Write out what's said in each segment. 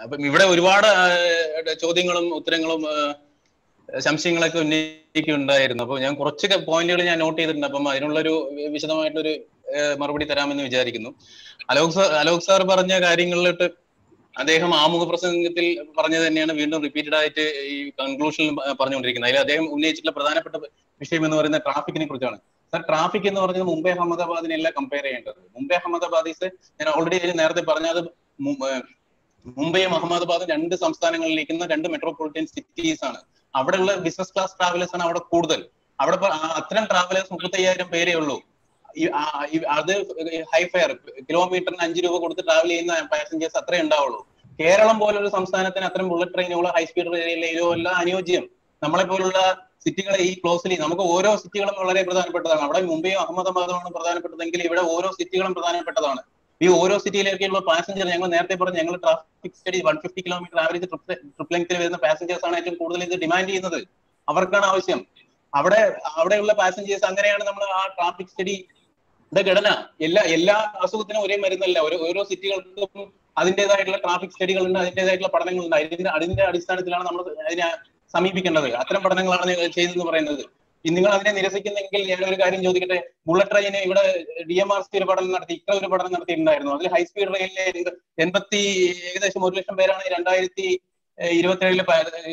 അപ്പം ഇവിടെ ഒരുപാട് ആ, ചോദ്യങ്ങളും ഉത്തരങ്ങളും ആ, സംശയങ്ങളൊക്കെ ഉന്നയിക്കുന്നുണ്ടായിരുന്നു അപ്പോൾ ഞാൻ കുറച്ച് പോയിന്റുകൾ ഞാൻ നോട്ട് ചെയ്തിട്ടുണ്ട് അപ്പം അതിനുള്ളൊരു വിശദമായിട്ടൊരു ആ, മറുപടി തരാമെന്ന് വിചാരിക്കുന്നു അലോക് സാർ അലോക് സാർ പറഞ്ഞ കാര്യങ്ങളിലോട്ട് അദ്ദേഹം ആമുഖ പ്രസംഗത്തിൽ പറഞ്ഞത് തന്നെയാണ് വീണ്ടും റിപ്പീറ്റഡ് ആയിട്ട് ഈ കൺക്ലൂഷനിൽ പറഞ്ഞുകൊണ്ടിരിക്കുന്നത് അതിൽ അദ്ദേഹം ഉന്നയിച്ചിട്ടുള്ള പ്രധാനപ്പെട്ട വിഷയം എന്ന് പറയുന്നത് ട്രാഫിക്കിനെ കുറിച്ചാണ് സാർ ട്രാഫിക് എന്ന് പറഞ്ഞത് മുംബൈ അഹമ്മദാബാദിനെയല്ല കമ്പയർ ചെയ്യേണ്ടത് മുംബൈ അഹമ്മദാബാദ് is ഞാൻ ഓൾറെഡി നേരത്തെ പറഞ്ഞത് മു- ഏഹ് മുംബൈയും അഹമ്മദാബാദും രണ്ട് സംസ്ഥാനങ്ങളിലേക്കുന്ന രണ്ട് മെട്രോപൊളിറ്റൻ സിറ്റീസ് ആണ് അവിടെയുള്ള ബിസിനസ് ക്ലാസ് ട്രാവലേഴ്സ് ആണ് അവിടെ കൂടുതൽ അവിടെ ഇപ്പൊ ആ- അത്തരം ട്രാവലേഴ്സ് മുപ്പത്തയ്യായിരം പേരേ ഉള്ളൂ ഈ ആ- ഈ അത് ഹൈ ഫെയർ കിലോമീറ്ററിന് അഞ്ച് രൂപ കൊടുത്ത് ട്രാവൽ ചെയ്യുന്ന പാസഞ്ചേഴ്സ് അത്രേ ഉണ്ടാവുള്ളൂ കേരളം പോലൊരു സംസ്ഥാനത്തിന് അത്തരം ബുള്ളറ്റ് ട്രെയിനുകളോ ഹൈ സ്പീഡ് റെയിലോ എല്ലാം അനുയോജ്യം നമ്മളെ പോലുള്ള സിറ്റികളെ ഈ ക്ലോസ്ലി നമുക്ക് ഓരോ സിറ്റികളും വളരെ പ്രധാനപ്പെട്ടതാണ് അവിടെ മുംബൈയും അഹമ്മദാബാദുമാണ് പ്രധാനപ്പെട്ടതെങ്കിൽ ഇവിടെ ഓരോ സിറ്റികളും പ്രധാനപ്പെട്ടതാണ് ഈ ഓരോ സിറ്റിയിലേക്കുള്ള പാസഞ്ചർ ഞങ്ങൾ നേരത്തെ പറഞ്ഞു ഞങ്ങൾ traffic study one fifty kilometre average trip ലെങ്ത്തിൽ വരുന്ന പാസഞ്ചേഴ്സ് ആണ് ഏറ്റവും കൂടുതൽ ഇത് ഡിമാൻഡ് ചെയ്യുന്നത് അവർക്കാണ് ആവശ്യം അവിടെ അവിടെയുള്ള പാസഞ്ചേഴ്സ് അങ്ങനെയാണ് നമ്മൾ ആ ട്രാഫിക് സ്റ്റഡി ഘടന എല്ലാ എല്ലാ അസുഖത്തിനും ഒരേ മരുന്നല്ല ഓരോ ഓരോ സിറ്റികൾക്കും അതിന്റേതായിട്ടുള്ള ട്രാഫിക് സ്റ്റഡികളുണ്ട് അതിന്റേതായിട്ടുള്ള പഠനങ്ങളുണ്ട് അതിന്റെ അതിന്റെ അടിസ്ഥാനത്തിലാണ് നമ്മൾ അതിനെ സമീപിക്കേണ്ടത് അത്തരം പഠനങ്ങളാണ് ചെയ്തതെന്ന് പറയുന്നത് ഈ നിങ്ങൾ അതിനെ നിരസിക്കുന്നെങ്കിൽ ഞാൻ ഒരു കാര്യം ചോദിക്കട്ടെ ബുള്ളറ്റ് ട്രെയിന് ഇവിടെ ഡി എം ആർ സി ഒരു പഠനം നടത്തി ഇക്ക ഒരു പഠനം നടത്തിയിട്ടുണ്ടായിരുന്നു അതിൽ ഹൈ സ്പീഡ് റെയിലിലെ എൺപത്തി ഏകദേശം ഒരു ലക്ഷം പേരാണ് രണ്ടായിരത്തി ഇരുപത്തിയേഴില്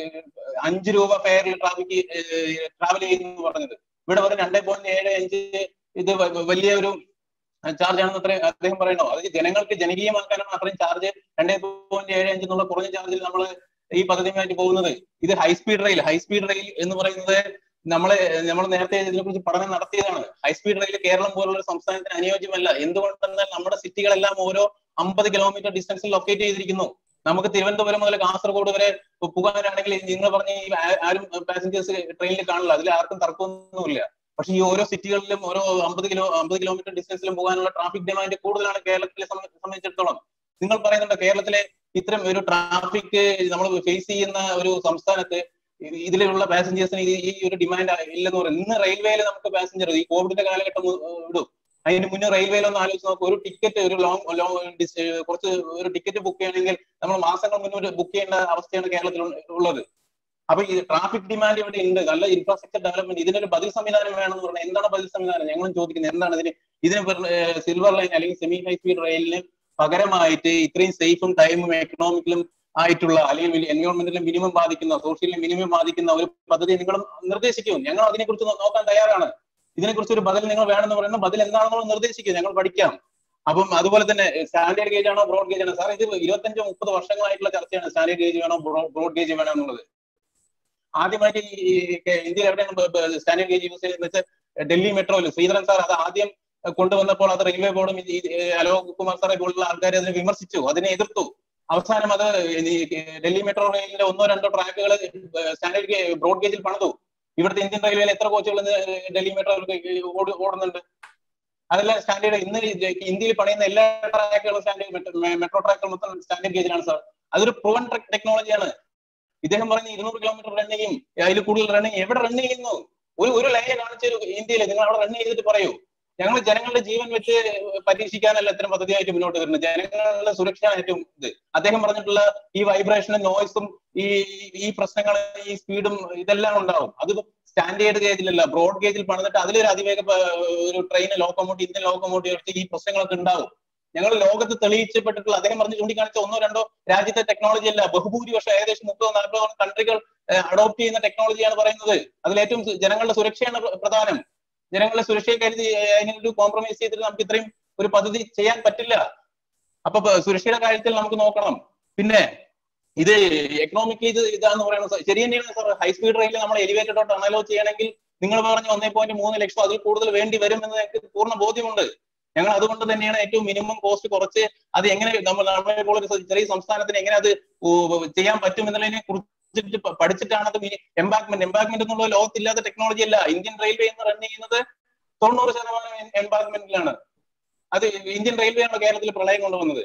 അഞ്ച് രൂപ ഫെയറിൽ ട്രാഫിക് ട്രാവൽ ചെയ്യുന്നു പറഞ്ഞത് ഇവിടെ വെറും രണ്ടേ പോയിന്റ് ഏഴ് അഞ്ച് ഇത് വ- വലിയ ഒരു ചാർജ് ആണെന്ന് അത്രയും അദ്ദേഹം പറയണോ അത് ജനങ്ങൾക്ക് ജനകീയമാക്കാനാണ് അത്രയും ചാർജ് രണ്ടേ പോയിന്റ് ഏഴ് അഞ്ച് എന്നുള്ള കുറഞ്ഞ ചാർജിൽ നമ്മൾ ഈ പദ്ധതിയുമായിട്ട് പോകുന്നത് ഇത് high speed rail high speed rail എന്ന് പറയുന്നത് നമ്മളെ നമ്മൾ നേരത്തെ ഇതിനെ കുറിച്ച് പഠനം നടത്തിയതാണ് ഹൈ സ്പീഡ് റെയിൽ കേരളം പോലുള്ള ഒരു സംസ്ഥാനത്തിന് അനുയോജ്യമല്ല എന്തുകൊണ്ടെന്നാൽ നമ്മുടെ സിറ്റികളെല്ലാം ഓരോ അമ്പത് കിലോമീറ്റർ ഡിസ്റ്റൻസിൽ ലൊക്കേറ്റ് ചെയ്തിരിക്കുന്നു നമുക്ക് തിരുവനന്തപുരം മുതൽ കാസർഗോഡ് വരെ പോകാനാണെങ്കിൽ നിങ്ങൾ പറഞ്ഞ ഈ ആ- ആരും പാസഞ്ചേഴ്സ് ട്രെയിനിൽ കാണില്ല അതിൽ ആർക്കും തർക്കമൊന്നുമില്ല പക്ഷെ ഈ ഓരോ സിറ്റികളിലും ഓരോ അമ്പത് കിലോ അമ്പത് കിലോമീറ്റർ ഡിസ്റ്റൻസിലും പോകാനുള്ള ട്രാഫിക് ഡിമാൻഡ് കൂടുതലാണ് കേരളത്തിലെ സംബ- സംബന്ധിച്ചിടത്തോളം നിങ്ങൾ പറയുന്നുണ്ട് കേരളത്തിലെ ഇത്തരം ഒരു ട്രാഫിക് നമ്മൾ ഫേസ് ചെയ്യുന്ന ഒരു സംസ്ഥാനത്ത് ഇ- ഇതിലുള്ള പാസഞ്ചേഴ്സിന് ഈ ഒരു ഡിമാൻഡ് ഇല്ലെന്ന് പറയും ഇന്ന് റെയിൽവേയിൽ നമുക്ക് പാസഞ്ചർ ഈ കോവിഡിന്റെ കാലഘട്ടം മു- വിടും അതിന് മുന്നേ റെയിൽവേയിൽ ഒന്ന് ആലോചിച്ച് നോക്കും ഒരു ടിക്കറ്റ് ഒരു ലോങ് ലോങ് കുറച്ച് ഒരു ടിക്കറ്റ് ബുക്ക് ചെയ്യണമെങ്കിൽ നമ്മൾ മാസങ്ങൾ മുന്നേ ബുക്ക് ചെയ്യേണ്ട അവസ്ഥയാണ് കേരളത്തിൽ ഉള്ള- ഉള്ളത് അപ്പൊ ഈ ട്രാഫിക് ഡിമാൻഡ് ഇവിടെ ഉണ്ട് നല്ല ഇൻഫ്രാസ്ട്രക്ചർ ഡെവലപ്മെന്റ് ഇതിനൊരു ബദൽ സംവിധാനം വേണമെന്ന് പറഞ്ഞാൽ എന്താണ് ബദൽ സംവിധാനം ഞങ്ങളും ചോദിക്കുന്നത് എന്താണ് ഇതിന് ഇതിന് സിൽവർ ലൈൻ അല്ലെങ്കിൽ സെമി ഹൈ സ്പീഡ് റെയിലിന് പകരമായിട്ട് ഇത്രയും സേഫും ടൈമും എക്കണോമിക്കലും ആയിട്ടുള്ള അല്ലെങ്കിൽ എൻവയോൺമെന്റിലും മിനിമം ബാധിക്കുന്ന സോഷ്യലിലും മിനിമം ബാധിക്കുന്ന ഒരു പദ്ധതി നിങ്ങൾ നിർദ്ദേശിക്കും ഞങ്ങൾ അതിനെക്കുറിച്ച് നോ- നോക്കാൻ തയ്യാറാണ് ഇതിനെക്കുറിച്ച് ഒരു ബദൽ നിങ്ങൾ വേണമെന്ന് പറയുന്ന ബദൽ എന്താണെന്ന് നിർദ്ദേശിക്കും ഞങ്ങൾ പഠിക്കാം അപ്പം അതുപോലെ തന്നെ സ്റ്റാൻഡേർഡ് ഗേജ് ആണോ ബ്രോഡ് ഗേജ് ആണോ സാർ ഇത് ഇരുപത്തഞ്ചോ മുപ്പത് വർഷങ്ങളായിട്ടുള്ള ചർച്ചയാണ് സ്റ്റാൻഡേർഡ് ഗേജ് വേണോ ബ്രോഡ് ഗേജ് വേണോ എന്നുള്ളത് ആദ്യമായിട്ട് ഈ കെ- ഇന്ത്യയിൽ എവിടെയാണ് സ്റ്റാൻഡേർഡ് ഗേജ് യൂസ് ചെയ്യുന്നത് വെച്ചാൽ ഡൽഹി മെട്രോയിൽ ശ്രീധരൻ സാർ അത് ആദ്യം കൊണ്ടുവന്നപ്പോൾ അത് റെയിൽവേ ബോർഡും ഈ, ഈ, അലോക് കുമാർ സാറെ പോലുള്ള ആൾക്കാർ അതിനെ വിമർശിച്ചു അതിനെ എതിർത്തു അവസാനം അത് ഈ ഡൽഹി മെട്രോ റെയിലിന്റെ ഒന്നോ രണ്ടോ ട്രാക്കുകൾ സ്റ്റാൻഡേർഡ് ബ്രോഡ് ഗേജിൽ പണിതു ഇവിടുത്തെ ഇന്ത്യൻ റെയിൽവേയിൽ എത്ര കോച്ചുകൾ ഇന്ന് ഡൽഹി മെട്രോ ഓടുന്നുണ്ട് അതെല്ലാം സ്റ്റാൻഡേർഡ് ഇന്ന് ഇന്ത്യയിൽ പണിയുന്ന എല്ലാ ട്രാക്കുകളും സ്റ്റാൻഡേർഡ് മെട്രോ ട്രാക്കുകൾ മൊത്തം സ്റ്റാൻഡേർഡ് ഗേജിലാണ് സാർ അതൊരു പ്രൂവൻ ടെക്നോളജിയാണ് ഇദ്ദേഹം പറഞ്ഞ ഇരുന്നൂറ് കിലോമീറ്റർ റൺ ചെയ്യും അതിൽ കൂടുതൽ റൺ ചെയ്യും എവിടെ റൺ ചെയ്യുന്നു ഒരു ഒരു ലൈൻ കാണിച്ചു ഇന്ത്യയിൽ നിങ്ങൾ അവിടെ റൺ ചെയ്തിട്ട് പറയൂ ഞങ്ങൾ ജനങ്ങളുടെ ജീവൻ വെച്ച് പരീക്ഷിക്കാനല്ല ഇത്തരം പദ്ധതിയായിട്ട് മുന്നോട്ട് വരുന്നത് ജനങ്ങളുടെ സുരക്ഷയാണ് ഏറ്റവും ഇത് അദ്ദേഹം പറഞ്ഞിട്ടുള്ള ഈ വൈബ്രേഷനും നോയ്സും ഈ ഈ പ്രശ്നങ്ങൾ ഈ സ്പീഡും ഇതെല്ലാം ഉണ്ടാവും അത് സ്റ്റാൻഡേർഡ് ഗേജിലല്ല ബ്രോഡ് ഗേജിൽ പണിതിട്ട് അതിലൊരു അതിവേഗ പ- ഒരു ട്രെയിൻ ലോക്കോമോട്ടീവ് ഇന്ത്യൻ ലോക്കോമോട്ടീവ് എടുത്ത് ഈ പ്രശ്നങ്ങളൊക്കെ ഉണ്ടാവും ഞങ്ങൾ ലോകത്ത് തെളിയിച്ചപ്പെട്ടിട്ടുള്ള അദ്ദേഹം പറഞ്ഞ് ചൂണ്ടിക്കാണിച്ച ഒന്നോ രണ്ടോ രാജ്യത്തെ ടെക്നോളജി അല്ല ബഹുഭൂരിപക്ഷം ഏകദേശം മുപ്പതോ നാൽപ്പതോ കൺട്രികൾ അഡോപ്റ്റ് ചെയ്യുന്ന ടെക്നോളജിയാണ് പറയുന്നത് അതിൽ ഏറ്റവും സു- ജനങ്ങളുടെ സുരക്ഷയാണ് പ്ര- പ്രധാനം ജനങ്ങളുടെ സുരക്ഷയെ കരുതി ഏഹ്, അതിനൊരു കോംപ്രമൈസ് ചെയ്തിട്ട് നമുക്ക് ഇത്രയും ഒരു പദ്ധതി ചെയ്യാൻ പറ്റില്ല അപ്പൊ പ- സുരക്ഷയുടെ കാര്യത്തിൽ നമുക്ക് നോക്കണം പിന്നെ ഇത് എക്കണോമിക് ഇത് ഇതാന്ന് പറയുന്നത് സ- ശരി തന്നെയാണ് സാർ ഹൈ സ്പീഡ് റെയിൽ നമ്മൾ എലിവേറ്റഡോട്ട് അനലോ ചെയ്യണമെങ്കിൽ നിങ്ങൾ പറഞ്ഞ ഒന്നേ പോയിന്റ് മൂന്ന് ലക്ഷം അതിൽ കൂടുതൽ വേണ്ടി വരും എന്ന് ഞങ്ങൾക്ക് പൂർണ്ണ ബോധ്യമുണ്ട് ഞങ്ങൾ അതുകൊണ്ട് തന്നെയാണ് ഏറ്റവും മിനിമം കോസ്റ്റ് കുറച്ച് അത് എങ്ങനെ നമ്മൾ നമ്മളെ പോലെ ഒരു ചെറിയ സംസ്ഥാനത്തിന് എങ്ങനെ അത് ഉ- ചെയ്യാൻ പറ്റും എന്നുള്ളതിനെ കുറിച്ചിട്ട് പ- പഠിച്ചിട്ടാണ് അത് എംബാക്മെന്റ് എംബാക്മെന്റ് എന്നുള്ള ലോകത്തില്ലാത്ത ടെക്നോളജി അല്ല ഇന്ത്യൻ റെയിൽവേ എന്ന് റൺ ചെയ്യുന്നത് തൊണ്ണൂറ് ശതമാനം എംബാക്മെന്റിലാണ് അത് ഇന്ത്യൻ റെയിൽവേ ആണ് കേരളത്തിൽ പ്രളയം കൊണ്ടുവന്നത്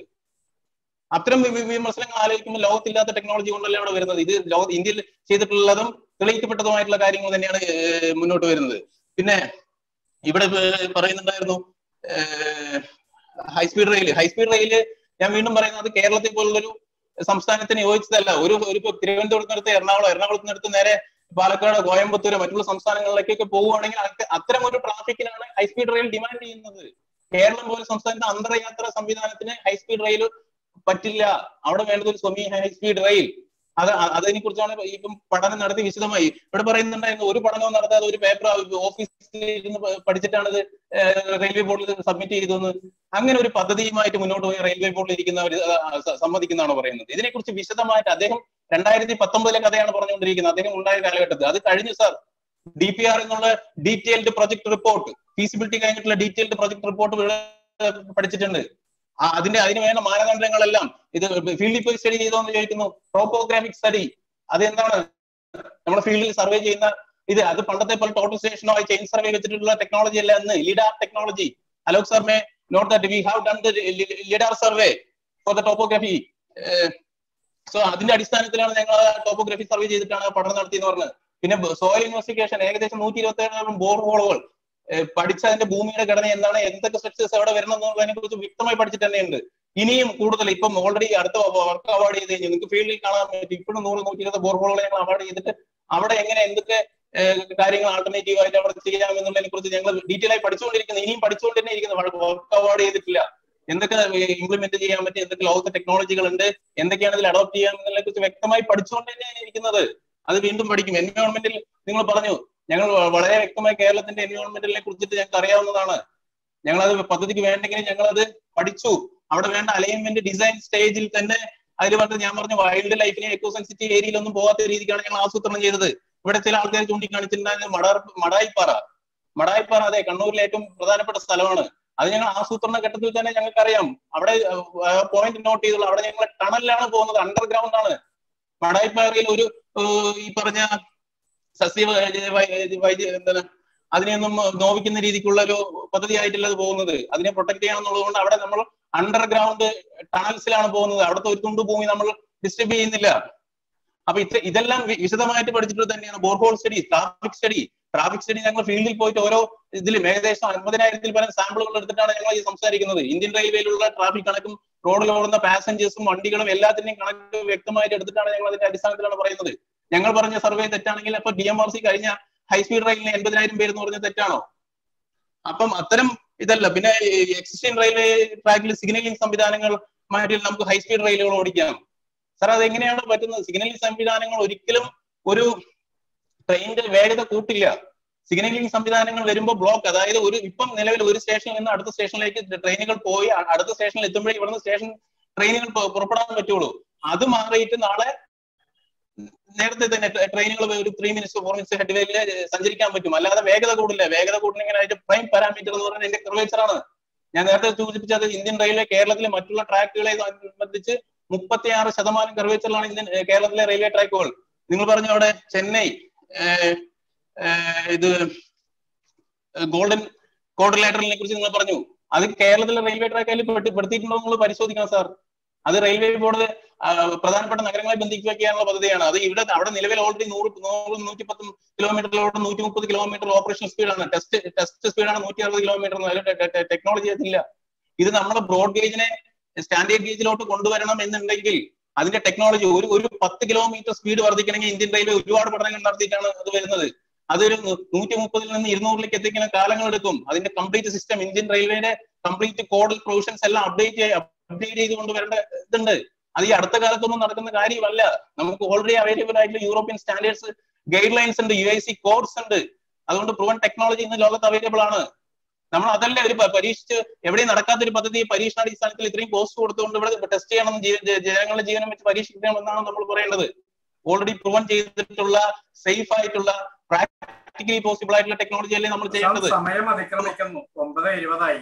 അത്തരം വി- വി- വിമർശനങ്ങൾ ആലോചിക്കുമ്പോൾ ലോകത്തില്ലാത്ത ടെക്നോളജി കൊണ്ടല്ലേ അവിടെ വരുന്നത് ഇത് ലോക ഇന്ത്യയിൽ ചെയ്തിട്ടുള്ളതും തെളിയിക്കപ്പെട്ടതുമായിട്ടുള്ള കാര്യങ്ങൾ തന്നെയാണ് ഏഹ്, മുന്നോട്ട് വരുന്നത് പിന്നെ ഇവിടെ ഏഹ്, പറയുന്നുണ്ടായിരുന്നു high speed rail high speed rail ഞാൻ വീണ്ടും പറയുന്നത് കേരളത്തെ പോലുള്ളൊരു സംസ്ഥാനത്തിന് യോജിച്ചതല്ല ഒരു ഒരു ഇപ്പൊ തിരുവനന്തപുരത്തിനടുത്ത് എറണാകുളം എറണാകുളത്തിനടുത്ത് നേരെ പാലക്കാട് കോയമ്പത്തൂർ മറ്റുള്ള സംസ്ഥാനങ്ങളിലേക്കൊക്കെ പോവുകയാണെങ്കിൽ അത്ത- അത്തരം ഒരു ട്രാഫിക്കിനാണ് ഹൈസ്പീഡ് റെയിൽ ഡിമാൻഡ് ചെയ്യുന്നത് കേരളം പോലെ സംസ്ഥാനത്ത് അന്തർയാത്രാ സംവിധാനത്തിന് ഹൈസ്പീഡ് റെയിൽ പറ്റില്ല അവിടെ വേണ്ടത് ഒരു സെമി ഹൈസ്പീഡ് റെയിൽ അത് അ- അതിനെ കുറിച്ചാണ് ഇപ്പം പഠനം നടത്തി വിശദമായി ഇവിടെ പറയുന്നുണ്ടായിരുന്നു ഒരു പഠനവും നടത്താതെ ഒരു പേപ്പർ ഓഫീസിൽ ഇരുന്ന് പ- പഠിച്ചിട്ടാണ് ഇത് റെയിൽവേ ബോർഡിൽ സബ്മിറ്റ് ചെയ്തതെന്ന് അങ്ങനെ ഒരു പദ്ധതിയുമായിട്ട് മുന്നോട്ട് പോയി റെയിൽവേ ബോർഡിൽ ഇരിക്കുന്നവർ സമ്മതിക്കുന്നതാണ് പറയുന്നത് ഇതിനെക്കുറിച്ച് വിശദമായിട്ട് അദ്ദേഹം രണ്ടായിരത്തി പത്തൊമ്പതിലെ കഥയാണ് പറഞ്ഞുകൊണ്ടിരിക്കുന്നത് അദ്ദേഹം ഉണ്ടായ കാലഘട്ടത്തിൽ അത് കഴിഞ്ഞു സാർ ഡി പി ആർ എന്നുള്ള ഡീറ്റെയിൽഡ് പ്രൊജക്ട് റിപ്പോർട്ട് ഫീസിബിലിറ്റി കഴിഞ്ഞിട്ടുള്ള ഡീറ്റെയിൽഡ് പ്രൊജക്ട് റിപ്പോർട്ട് പഠിച്ചിട്ടുണ്ട് ആ അതിന്റെ അതിന് വേണ്ട മാനദണ്ഡങ്ങളെല്ലാം ഇത് ഫീൽഡിൽ പോയി സ്റ്റഡി ചെയ്തോ എന്ന് ചോദിക്കുന്നു ടോപ്പോഗ്രാഫിക് സ്റ്റഡി അതെന്താണ് നമ്മുടെ ഫീൽഡിൽ സർവേ ചെയ്യുന്ന ഇത് അത് പണ്ടത്തെ പോലെ ടോട്ടൽ സ്റ്റേഷനോ ചെയിൻ സർവേ വെച്ചിട്ടുള്ള ടെക്നോളജി അല്ല ഇന്ന് lidar technology Alok sir may note that we have done the lidar survey for the topography so അതിന്റെ അടിസ്ഥാനത്തിലാണ് ഞങ്ങൾ ടോപ്പോഗ്രാഫി സർവേ ചെയ്തിട്ടാണ് പഠനം നടത്തിയെന്ന് പറഞ്ഞത് പിന്നെ സോയിൽ ഇൻവെസ്റ്റിഗേഷൻ ഏകദേശം നൂറ്റി ഇരുപത്തി ഏഴോളം ബോർ ഹോളുകൾ പഠിച്ച അതിന്റെ ഭൂമിയുടെ ഘടന എന്താണ് എന്തൊക്കെ സ്ട്രക്ചേഴ്സ് എവിടെ വരണം എന്നുള്ളതിനെ കുറിച്ച് വ്യക്തമായി പഠിച്ചിട്ട് തന്നെയുണ്ട് ഇനിയും കൂടുതൽ ഇപ്പം ഓൾറെഡി അടുത്ത വർക്ക് അവാർഡ് ചെയ്ത് കഴിഞ്ഞു നിങ്ങൾക്ക് ഫീൽഡിൽ കാണാൻ പറ്റും ഇപ്പോഴും നൂറ് നൂറ്റി ഇരുപത് ബോർ ഹോളുകൾ ഞങ്ങൾ അവാർഡ് ചെയ്തിട്ട് അവിടെ എങ്ങനെ എന്തൊക്കെ ഏഹ്, കാര്യങ്ങൾ ആൾട്ടർനേറ്റീവ് ആയിട്ട് അവിടെ ചെയ്യാം എന്നുള്ളതിനെ കുറിച്ച് ഞങ്ങൾ ഡീറ്റെയിൽ ആയി പഠിച്ചുകൊണ്ടിരിക്കുന്നത് ഇനിയും പഠിച്ചുകൊണ്ട് തന്നെ ഇരിക്കുന്നത് വർക്ക് അവാർഡ് ചെയ്തിട്ടില്ല എന്തൊക്കെ ഇംപ്ലിമെന്റ് ചെയ്യാൻ പറ്റും എന്തൊക്കെ ലോകത്തെ ടെക്നോളജികൾ ഉണ്ട് എന്തൊക്കെയാണ് ഇതിൽ അഡോപ്റ്റ് ചെയ്യാം എന്നതിനെ കുറിച്ച് വ്യക്തമായി പഠിച്ചുകൊണ്ട് തന്നെയാണ് ഇരിക്കുന്നത് അത് വീണ്ടും പഠിക്കും എൻവയോൺമെന്റിൽ നിങ്ങൾ പറഞ്ഞു ഞങ്ങൾ വ- വളരെ വ്യക്തമായി കേരളത്തിന്റെ എൻവയോൺമെന്റിനെ കുറിച്ചിട്ട് ഞങ്ങൾക്ക് അറിയാവുന്നതാണ് ഞങ്ങൾ അത് പദ്ധതിക്ക് വേണ്ടെങ്കിൽ ഞങ്ങൾ അത് പഠിച്ചു അവിടെ വേണ്ട അലൈൻമെന്റ് ഡിസൈൻ സ്റ്റേജിൽ തന്നെ അതിൽ പറഞ്ഞത് ഞാൻ പറഞ്ഞു വൈൽഡ് ലൈഫിനെ എക്കോ സെൻസിറ്റീവ് ഏരിയയിലൊന്നും പോകാത്ത രീതിക്കാണ് ഞങ്ങൾ ആസൂത്രണം ചെയ്തത് ഇവിടെ ചില ആൾക്കാർ ചൂണ്ടിക്കാണിച്ചിട്ടുണ്ടായിരുന്നത് മടാർ മടായിപ്പാറ മടായിപ്പാറ അതെ കണ്ണൂരിലെ ഏറ്റവും പ്രധാനപ്പെട്ട സ്ഥലമാണ് അത് ഞങ്ങൾ ആസൂത്രണ ഘട്ടത്തിൽ തന്നെ ഞങ്ങൾക്ക് അറിയാം അവിടെ പോയിന്റ് നോട്ട് ചെയ്തുള്ള അവിടെ ഞങ്ങൾ ടണലിലാണ് പോകുന്നത് അണ്ടർഗ്രൗണ്ട് ആണ് മടായിപ്പാറയിൽ ഒരു ഏഹ്, ഈ പറഞ്ഞ സസ്യ വൈ- വൈ- വൈദ്യ എന്താണ് അതിനെയൊന്നും നോവിക്കുന്ന രീതിക്കുള്ള ഒരു പദ്ധതി ആയിട്ടല്ല അത് പോകുന്നത് അതിനെ പ്രൊട്ടക്ട് ചെയ്യണമെന്നുള്ളത് കൊണ്ട് അവിടെ നമ്മൾ അണ്ടർഗ്രൗണ്ട് ടണൽസിലാണ് പോകുന്നത് അവിടുത്തെ ഒരു തുണ്ട് ഭൂമി നമ്മൾ ഡിസ്റ്റർബ് ചെയ്യുന്നില്ല അപ്പൊ ഇത്ര ഇതെല്ലാം വി- വിശദമായിട്ട് പഠിച്ചിട്ട് തന്നെയാണ് borehole study traffic study traffic study ഞങ്ങൾ ഫീൽഡിൽ പോയിട്ട് ഓരോ ഇതിലും ഏകദേശം അൻപതിനായിരത്തിൽ പല സാമ്പിളുകൾ എടുത്തിട്ടാണ് ഞങ്ങൾ ഈ സംസാരിക്കുന്നത് ഇന്ത്യൻ റെയിൽവേയിലുള്ള ട്രാഫിക് കണക്കും റോഡിൽ ഓടുന്ന പാസഞ്ചേഴ്സും വണ്ടികളും എല്ലാത്തിന്റെയും കണക്ക് വ്യക്തമായിട്ട് എടുത്തിട്ടാണ് ഞങ്ങൾ അതിന്റെ അടിസ്ഥാനത്തിലാണ് പറയുന്നത് ഞങ്ങൾ പറഞ്ഞ സർവേ തെറ്റാണെങ്കിൽ അപ്പൊ ഡി എം ആർ സി കഴിഞ്ഞ ഹൈസ്പീഡ് റെയിലിന് എൺപതിനായിരം പേര് എന്ന് പറഞ്ഞ തെറ്റാണോ അപ്പം അത്തരം ഇതല്ല പിന്നെ എക്സിസ്റ്റിംഗ് റെയിൽവേ ട്രാക്കിൽ സിഗ്നലിംഗ് സംവിധാനങ്ങൾ മാറ്റി നമുക്ക് ഹൈസ്പീഡ് റെയിലുകൾ ഓടിക്കാം സാർ അത് എങ്ങനെയാണ് പറ്റുന്നത് സിഗ്നലിംഗ് സംവിധാനങ്ങൾ ഒരിക്കലും ഒരു ട്രെയിനിന്റെ വേഗത കൂട്ടില്ല സിഗ്നലിംഗ് സംവിധാനങ്ങൾ വരുമ്പോൾ ബ്ലോക്ക് അതായത് ഒരു ഇപ്പം നിലവിൽ ഒരു സ്റ്റേഷനിൽ നിന്ന് അടുത്ത സ്റ്റേഷനിലേക്ക് ട്രെയിനുകൾ പോയി അ- അടുത്ത സ്റ്റേഷനിൽ എത്തുമ്പോഴേ ഇവിടുന്ന് സ്റ്റേഷൻ ട്രെയിനുകൾ പു- പുറപ്പെടാൻ പറ്റുള്ളൂ അത് മാറിയിട്ട് നാളെ നേരത്തെ തന്നെ ട്രെയിനുകൾ ഒരു three minutes four minutes head വേയിൽ സഞ്ചരിക്കാൻ പറ്റും അല്ലാതെ വേഗത കൂടില്ല വേഗത കൂടണമെങ്കിൽ അതിന്റെ പ്രൈം പാരാമീറ്റർ എന്ന് പറയുന്നത് എന്റെ കർവേച്ചർ ആണ് ഞാൻ നേരത്തെ സൂചിപ്പിച്ചത് ഇന്ത്യൻ റെയിൽവേ കേരളത്തിലെ മറ്റുള്ള ട്രാക്കുകളെ സംബന്ധിച്ച് മുപ്പത്തിയാറ് ശതമാനം കർവേച്ചറിലാണ് ഇന്ത്യൻ ഏഹ് കേരളത്തിലെ റെയിൽവേ ട്രാക്കുകൾ നിങ്ങൾ പറഞ്ഞു അവിടെ ചെന്നൈ ഏഹ്, ഏഹ്, ഇത് ഗോൾഡൻ കോർഡിലേറ്ററിനെ കുറിച്ച് നിങ്ങൾ പറഞ്ഞു അത് കേരളത്തിലെ റെയിൽവേ ട്രാക്കിൽ പെടുത്തിയിട്ടുണ്ടോ നിങ്ങൾ പരിശോധിക്കണം സാർ അത് റെയിൽവേ ബോർഡ് ആ, പ്രധാനപ്പെട്ട നഗരങ്ങളെ ബന്ധിപ്പിക്കാനുള്ള പദ്ധതിയാണ് അത് ഇവിടെ അവിടെ നിലവിൽ ഓൾറെഡി നൂറ് നൂറ് നൂറ്റി പത്ത് കിലോമീറ്ററിലോട്ട് നൂറ്റി മുപ്പത് കിലോമീറ്റർ ഓപ്പറേഷൻ സ്പീഡാണ് ടെസ്റ്റ് ടെസ്റ്റ് സ്പീഡാണ് നൂറ്റി അറുപത് കിലോമീറ്റർ ടെക്നോളജി അതില്ല ഇത് നമ്മൾ ബ്രോഡ് ഗേജിനെ സ്റ്റാൻഡേർഡ് ഗേജിലോട്ട് കൊണ്ടുവരണം എന്നുണ്ടെങ്കിൽ അതിന്റെ ടെക്നോളജി ഒരു ഒരു പത്ത് കിലോമീറ്റർ സ്പീഡ് വർദ്ധിക്കണമെങ്കിൽ ഇന്ത്യൻ റെയിൽവേ ഒരുപാട് പഠനങ്ങൾ നടത്തിയിട്ടാണ് അത് വരുന്നത് അതൊരു നൂറ്റി മുപ്പതിൽ നിന്ന് ഇരുന്നൂറിലേക്ക് എത്തിക്കുന്ന കാലങ്ങൾ എടുക്കും അതിന്റെ കംപ്ലീറ്റ് സിസ്റ്റം ഇന്ത്യൻ റെയിൽവേയുടെ കംപ്ലീറ്റ് കോഡ് പ്രൊവിഷൻസ് എല്ലാം അപ്ഡേറ്റ് അപ്ഡേറ്റ് ചെയ്ത് കൊണ്ടുവരേണ്ട ഇതുണ്ട് അത് ഈ അടുത്ത കാലത്തൊന്നും നടക്കുന്ന കാര്യമല്ല നമുക്ക് ഓൾറെഡി അവൈലബിൾ ആയിട്ടുള്ള യൂറോപ്യൻ സ്റ്റാൻഡേർഡ്സ് ഗൈഡ് ലൈൻസ് ഉണ്ട് യു ഐ സി കോഡ്സ് ഉണ്ട് അതുകൊണ്ട് പ്രൂവൻ ടെക്നോളജി ഇന്ന് ലോകത്ത് അവൈലബിൾ ആണ് നമ്മൾ അതല്ല ഒരു പ- പരീക്ഷിച്ച് എവിടെയും നടക്കാത്ത ഒരു പദ്ധതി പരീക്ഷണാടിസ്ഥാനത്തിൽ ഇത്രയും കോസ്റ്റ് കൊടുത്തുകൊണ്ട് ഇവിടെ ടെസ്റ്റ് ചെയ്യണം ജീ- ജ- ജനങ്ങളുടെ ജീവനം വെച്ച് പരീക്ഷിക്കണം എന്നാണ് നമ്മൾ പറയേണ്ടത് ഓൾറെഡി പ്രൂവൻ ചെയ്തിട്ടുള്ള സേഫ് ആയിട്ടുള്ള പ്രാക്ടിക്കലി പോസിബിൾ ആയിട്ടുള്ള ടെക്നോളജി അല്ലേ നമ്മൾ ചെയ്യേണ്ടത് സമയം അതിക്രമിക്കുന്നു ഒമ്പത് ഇരുപതായി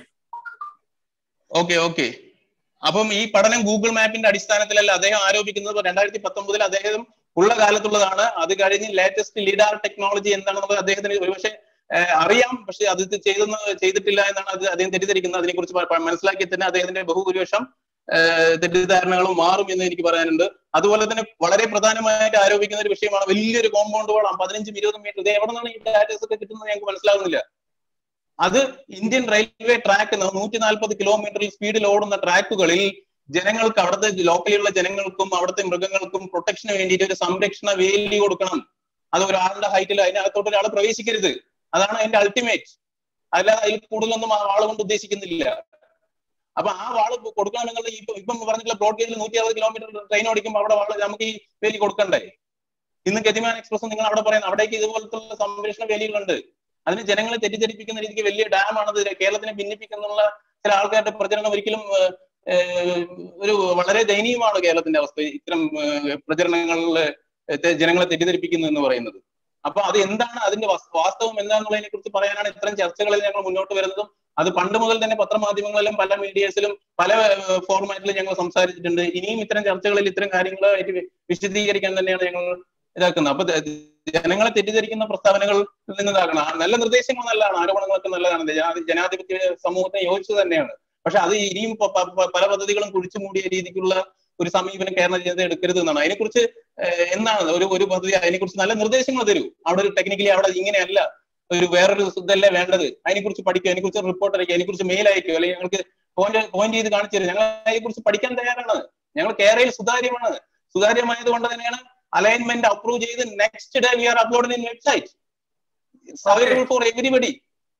ഓക്കെ ഓക്കെ അപ്പം ഈ പഠനം ഗൂഗിൾ മാപ്പിന്റെ അടിസ്ഥാനത്തിലല്ല അദ്ദേഹം ആരോപിക്കുന്നത് രണ്ടായിരത്തി പത്തൊമ്പതിൽ അദ്ദേഹം ഉള്ള കാലത്തുള്ളതാണ് അത് കഴിഞ്ഞ് ലേറ്റസ്റ്റ് ലിഡാർ ടെക്നോളജി എന്താണെന്നുള്ളത് അദ്ദേഹത്തിന് ഒരുപക്ഷെ ഏഹ്, അറിയാം പക്ഷെ അത് ഇത് ചെയ്തെന്ന് ചെയ്തിട്ടില്ല എന്നാണ് അത് അദ്ദേഹം തെറ്റിദ്ധരിക്കുന്നത് അതിനെ കുറിച്ച് മനസ്സിലാക്കി തന്നെ അദ്ദേഹത്തിന്റെ ബഹുഭൂരിപക്ഷം ഏഹ്, തെറ്റിദ്ധാരണകളും മാറും എന്ന് എനിക്ക് പറയാനുണ്ട് അതുപോലെ തന്നെ വളരെ പ്രധാനമായിട്ട് ആരോപിക്കുന്ന ഒരു വിഷയമാണ് വലിയൊരു കോമ്പൗണ്ട് വാളാം പതിനഞ്ചും ഇരുപതും മീറ്റർ ഇത് എവിടെ നിന്നാണ് ഈ ഡാറ്റാസ് ഒക്കെ കിട്ടുന്നത് ഞങ്ങൾക്ക് മനസ്സിലാകുന്നില്ല അത് ഇന്ത്യൻ റെയിൽവേ ട്രാക്ക് നൂറ്റി നാൽപ്പത് കിലോമീറ്ററിൽ സ്പീഡിൽ ഓടുന്ന ട്രാക്കുകളിൽ ജനങ്ങൾക്ക് അവിടുത്തെ ലോക്കലിലുള്ള ജനങ്ങൾക്കും അവിടുത്തെ മൃഗങ്ങൾക്കും പ്രൊട്ടക്ഷന് വേണ്ടിയിട്ട് ഒരു സംരക്ഷണ വേലി കൊടുക്കണം അത് ഒരാളുടെ ഹൈറ്റിൽ അതിനകത്തോട്ട് ഒരാൾ പ്രവേശിക്കരുത് അതാണ് അതിന്റെ അൾട്ടിമേറ്റ് അല്ലാതെ അതിൽ കൂടുതലൊന്നും ആ വാള് കൊണ്ട് ഉദ്ദേശിക്കുന്നില്ല അപ്പൊ ആ വാള് കൊടുക്കണമെന്നുള്ള ഇപ്പൊ ഇപ്പം പറഞ്ഞിട്ടുള്ള ബ്രോഡ് ഗേജിൽ നൂറ്റി അറുപത് കിലോമീറ്റർ ട്രെയിൻ ഓടിക്കുമ്പോൾ അവിടെ വാള് നമുക്ക് ഈ വേലി കൊടുക്കണ്ടേ ഇന്ന് ഗതിമാൻ എക്സ്പ്രസ് നിങ്ങൾ അവിടെ പറയുന്നത് അവിടേക്ക് ഇതുപോലത്തെ സംരക്ഷണ വേലികളുണ്ട് അതിന് ജനങ്ങളെ തെറ്റിദ്ധരിപ്പിക്കുന്ന രീതിക്ക് വലിയ ഡാമാണത് കേരളത്തിനെ ഭിന്നിപ്പിക്കുന്നുള്ള ചില ആൾക്കാരുടെ പ്രചരണം ഒരിക്കലും ഏഹ്, ഏഹ്, ഒരു വളരെ ദയനീയമാണ് കേരളത്തിന്റെ അവസ്ഥ ഇത്തരം ഏഹ്, പ്രചരണങ്ങളിൽ തെ- ജനങ്ങളെ തെറ്റിദ്ധരിപ്പിക്കുന്നു എന്ന് പറയുന്നത് അപ്പൊ അത് എന്താണ് അതിന്റെ വസ്- വാസ്തവം എന്താണെന്നുള്ളതിനെ കുറിച്ച് പറയാനാണ് ഇത്തരം ചർച്ചകളിൽ ഞങ്ങൾ മുന്നോട്ട് വരുന്നതും അത് പണ്ട് മുതൽ തന്നെ പത്രമാധ്യമങ്ങളിലും പല മീഡിയസിലും പല ഫോർമാറ്റിലും ഞങ്ങൾ സംസാരിച്ചിട്ടുണ്ട് ഇനിയും ഇത്തരം ചർച്ചകളിൽ ഇത്തരം കാര്യങ്ങളായിട്ട് വി- വിശദീകരിക്കാൻ തന്നെയാണ് ഞങ്ങൾ ഇതാക്കുന്നത് അപ്പൊ ദ- ജനങ്ങളെ തെറ്റിദ്ധരിക്കുന്ന പ്രസ്താവനകളിൽ നിന്ന് ഇതാക്കണം ആ നല്ല നിർദ്ദേശങ്ങൾ നല്ലതാണ് ആരോപണങ്ങളൊക്കെ നല്ലതാണ് ജനാധി- ജനാധിപത്യ സമൂഹത്തിന് യോജിച്ചത് തന്നെയാണ് പക്ഷെ അത് ഇനിയും പ- പ- പ- പല പദ്ധതികളും കുഴിച്ചു മൂടിയ രീതിക്കുള്ള ഒരു സമീപനം കേരള ജനത എടുക്കരുത് എന്നാണ് അതിനെക്കുറിച്ച് ഏഹ്, എന്താണ് ഒരു ഒരു പദ്ധതി അതിനെക്കുറിച്ച് നല്ല നിർദ്ദേശങ്ങൾ തരൂ അവിടെ ഒരു ടെക്നിക്കലി അവിടെ ഇങ്ങനെയല്ല ഒരു വേറൊരു ഇതല്ലേ വേണ്ടത് അതിനെക്കുറിച്ച് പഠിക്കുക അതിനെക്കുറിച്ച് റിപ്പോർട്ട് അയക്കുക അതിനെക്കുറിച്ച് മെയിൽ അയക്കുക അല്ലെങ്കിൽ ഞങ്ങൾക്ക് പോയിന്റ് പോയിന്റ് ചെയ്ത് കാണിച്ചു തരും ഞങ്ങൾ അതിനെക്കുറിച്ച് പഠിക്കാൻ തയ്യാറാണ് ഞങ്ങൾ കേരളയിൽ സുതാര്യമാണ് സുതാര്യമായത് കൊണ്ട് തന്നെയാണ് അലൈൻമെന്റ് അപ്രൂവ് ചെയ്ത് next day we are upload in website available for everybody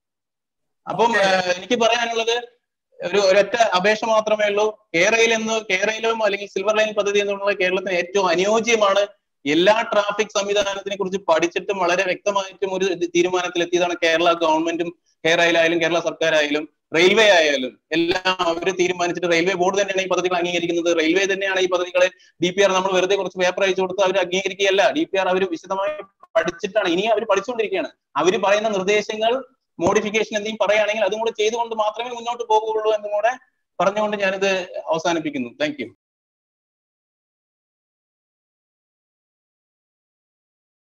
അപ്പം Okay. ഏഹ്, എനിക്ക് പറയാനുള്ളത് ഒരു ഒരൊറ്റ അപേക്ഷ മാത്രമേ ഉള്ളൂ കേരളയിൽ എന്ന് കേരളയിലും അല്ലെങ്കിൽ സിൽവർ ലൈൻ പദ്ധതി എന്നുള്ള കേരളത്തിന് ഏറ്റവും അനുയോജ്യമാണ് എല്ലാ ട്രാഫിക് സംവിധാനത്തിനെ കുറിച്ച് പഠിച്ചിട്ടും വളരെ വ്യക്തമായിട്ടും ഒരു തീരുമാനത്തിൽ എത്തിയതാണ് കേരള ഗവൺമെന്റും കേരളയിലായാലും കേരള സർക്കാരായാലും റെയിൽവേ ആയാലും എല്ലാം അവർ തീരുമാനിച്ചിട്ട് റെയിൽവേ ബോർഡ് തന്നെയാണ് ഈ പദ്ധതികൾ അംഗീകരിക്കുന്നത് റെയിൽവേ തന്നെയാണ് ഈ പദ്ധതികളെ ഡി പി ആർ നമ്മൾ വെറുതെ കുറച്ച് പേപ്പർ അയച്ചു കൊടുത്ത് അവർ അംഗീകരിക്കുകയല്ല ഡി പി ആർ അവർ വിശദമായി പഠിച്ചിട്ടാണ് ഇനി അവർ പഠിച്ചുകൊണ്ടിരിക്കുകയാണ് അവർ പറയുന്ന നിർദ്ദേശങ്ങൾ മോഡിഫിക്കേഷൻ എന്തെങ്കിലും പറയുകയാണെങ്കിൽ അതും കൂടെ ചെയ്തുകൊണ്ട് മാത്രമേ മുന്നോട്ട് പോകുകയുള്ളൂ എന്നും കൂടെ പറഞ്ഞുകൊണ്ട് ഞാനിത് അവസാനിപ്പിക്കുന്നു താങ്ക് യു